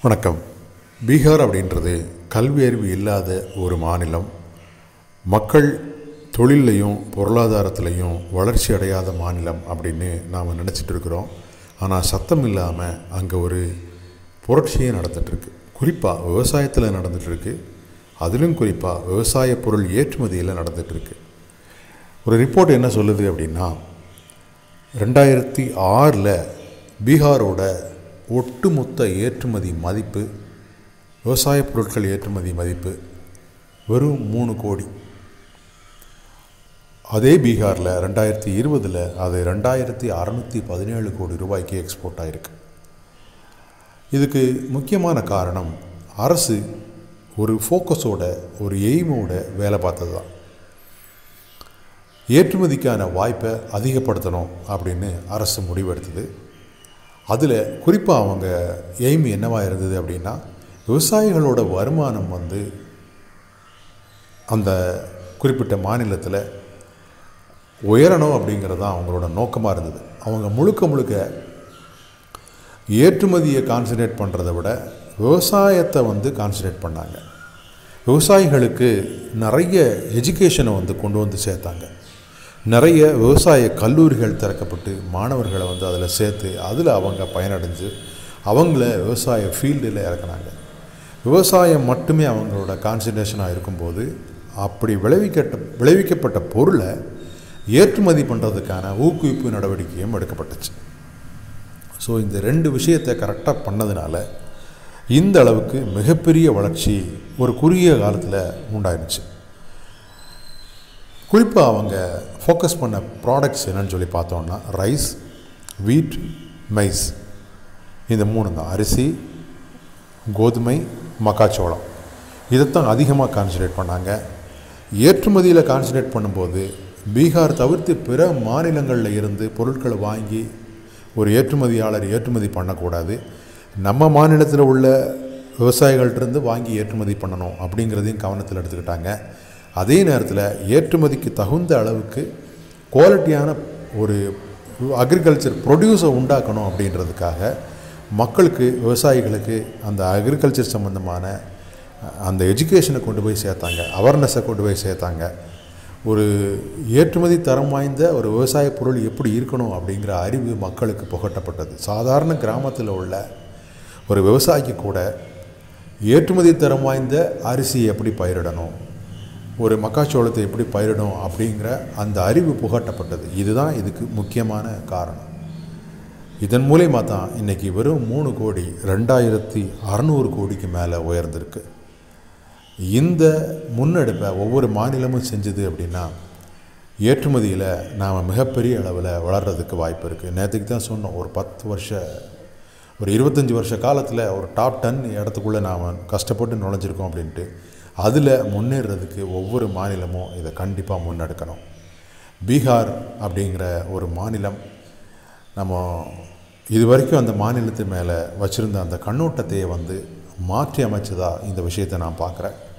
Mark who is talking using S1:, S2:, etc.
S1: வணக்கம் பீகார் அப்படின்றது கல்வி அறிவு இல்லாத ஒரு மாநிலம் மக்கள் தொழிலையும் பொருளாதாரத்திலையும் வளர்ச்சி அடையாத மாநிலம் அப்படின்னு நாம் நினச்சிட்டு இருக்கிறோம் ஆனால் சத்தம் இல்லாமல் அங்கே ஒரு புரட்சியே நடந்துகிட்ருக்கு குறிப்பாக விவசாயத்தில் நடந்துகிட்ருக்கு அதிலும் குறிப்பாக விவசாய பொருள் ஏற்றுமதியில் நடந்துகிட்ருக்கு ஒரு ரிப்போர்ட் என்ன சொல்லுது அப்படின்னா ரெண்டாயிரத்தி ஆறில் பீகாரோட ஒட்டுமொத்த ஏற்றுமதி மதிப்பு விவசாய பொருட்கள் ஏற்றுமதி மதிப்பு வெறும் மூணு கோடி அதே பீகாரில் ரெண்டாயிரத்தி இருபதில் அது ரெண்டாயிரத்தி அறநூற்றி பதினேழு கோடி ரூபாய்க்கு எக்ஸ்போர்ட் ஆகிருக்கு இதுக்கு முக்கியமான காரணம் அரசு ஒரு ஃபோக்கஸோட ஒரு எய்மோட வேலை பார்த்தது தான் ஏற்றுமதிக்கான வாய்ப்பை அதிகப்படுத்தணும் அப்படின்னு அரசு முடிவெடுத்தது அதில் குறிப்பாக அவங்க எய்ம் என்னவாக இருந்தது அப்படின்னா விவசாயிகளோட வருமானம் வந்து அந்த குறிப்பிட்ட மாநிலத்தில் உயரணும் அப்படிங்கிறது தான் அவங்களோட நோக்கமாக இருந்தது அவங்க முழுக்க முழுக்க ஏற்றுமதியை கான்சன்ட்ரேட் பண்ணுறத விட விவசாயத்தை வந்து கான்சன்ட்ரேட் பண்ணாங்க விவசாயிகளுக்கு நிறைய எஜுகேஷனை வந்து கொண்டு வந்து சேர்த்தாங்க நிறைய விவசாய கல்லூரிகள் திறக்கப்பட்டு மாணவர்களை வந்து அதில் சேர்த்து அதில் அவங்க பயனடைஞ்சு அவங்கள விவசாய ஃபீல்டில் இறக்குனாங்க விவசாயம் மட்டுமே அவங்களோட கான்சன்ட்ரேஷனாக இருக்கும்போது அப்படி விளைவிக்கட்ட விளைவிக்கப்பட்ட பொருளை ஏற்றுமதி பண்ணுறதுக்கான ஊக்குவிப்பு நடவடிக்கையும் எடுக்கப்பட்டுச்சு ஸோ இந்த ரெண்டு விஷயத்தை கரெக்டாக பண்ணதுனால இந்த அளவுக்கு மிகப்பெரிய வளர்ச்சி ஒரு குறுகிய காலத்தில் உண்டாயிருச்சு குறிப்பாக அவங்க ஃபோக்கஸ் பண்ண ப்ராடக்ட்ஸ் என்னன்னு சொல்லி பார்த்தோன்னா ரைஸ் வீட் மைஸ் இந்த மூணு தான் அரிசி கோதுமை மக்காச்சோளம் இதைத்தான் அதிகமாக கான்சன்ட்ரேட் பண்ணாங்க ஏற்றுமதியில் கான்சன்ட்ரேட் பண்ணும்போது பீகார் தவிர்த்து பிற மாநிலங்களில் இருந்து பொருட்களை வாங்கி ஒரு ஏற்றுமதியாளர் ஏற்றுமதி பண்ணக்கூடாது நம்ம மாநிலத்தில் உள்ள விவசாயிகள்கிட்டருந்து வாங்கி ஏற்றுமதி பண்ணணும் அப்படிங்கிறதையும் கவனத்தில் எடுத்துக்கிட்டாங்க அதே நேரத்தில் ஏற்றுமதிக்கு தகுந்த அளவுக்கு குவாலிட்டியான ஒரு அக்ரிகல்ச்சர் ப்ரொடியூஸை உண்டாக்கணும் அப்படின்றதுக்காக மக்களுக்கு விவசாயிகளுக்கு அந்த அக்ரிகல்ச்சர் சம்மந்தமான அந்த எஜுகேஷனை கொண்டு போய் சேர்த்தாங்க அவேர்னஸை கொண்டு போய் சேர்த்தாங்க ஒரு ஏற்றுமதி தரம் வாய்ந்த ஒரு விவசாய பொருள் எப்படி இருக்கணும் அப்படிங்கிற அறிவு மக்களுக்கு புகட்டப்பட்டது சாதாரண கிராமத்தில் உள்ள ஒரு விவசாயிக்கு கூட ஏற்றுமதி தரம் வாய்ந்த அரிசியை எப்படி பயிரிடணும் ஒரு மக்காச்சோளத்தை எப்படி பயிரிடும் அப்படிங்கிற அந்த அறிவு புகட்டப்பட்டது இதுதான் இதுக்கு முக்கியமான காரணம் இதன் மூலயமா தான் இன்றைக்கி வெறும் மூணு கோடி ரெண்டாயிரத்தி அறநூறு கோடிக்கு மேலே உயர்ந்திருக்கு இந்த முன்னெடுப்பை ஒவ்வொரு மாநிலமும் செஞ்சது அப்படின்னா ஏற்றுமதியில் நாம் மிகப்பெரிய அளவில் வளர்கிறதுக்கு வாய்ப்பு இருக்குது நேற்றுக்கு தான் சொன்னோம் ஒரு பத்து வருஷ ஒரு இருபத்தஞ்சி வருஷ காலத்தில் ஒரு டாப் டென் இடத்துக்குள்ளே நாம் கஷ்டப்பட்டு நுழைஞ்சிருக்கோம் அப்படின்ட்டு அதில் முன்னேறதுக்கு ஒவ்வொரு மாநிலமும் இதை கண்டிப்பாக முன்னெடுக்கணும் பீகார் அப்படிங்கிற ஒரு மாநிலம் நம்ம இது வரைக்கும் அந்த மாநிலத்து மேலே வச்சுருந்த அந்த கண்ணோட்டத்தையே வந்து மாற்றி அமைச்சதாக இந்த விஷயத்தை நான் பார்க்குறேன்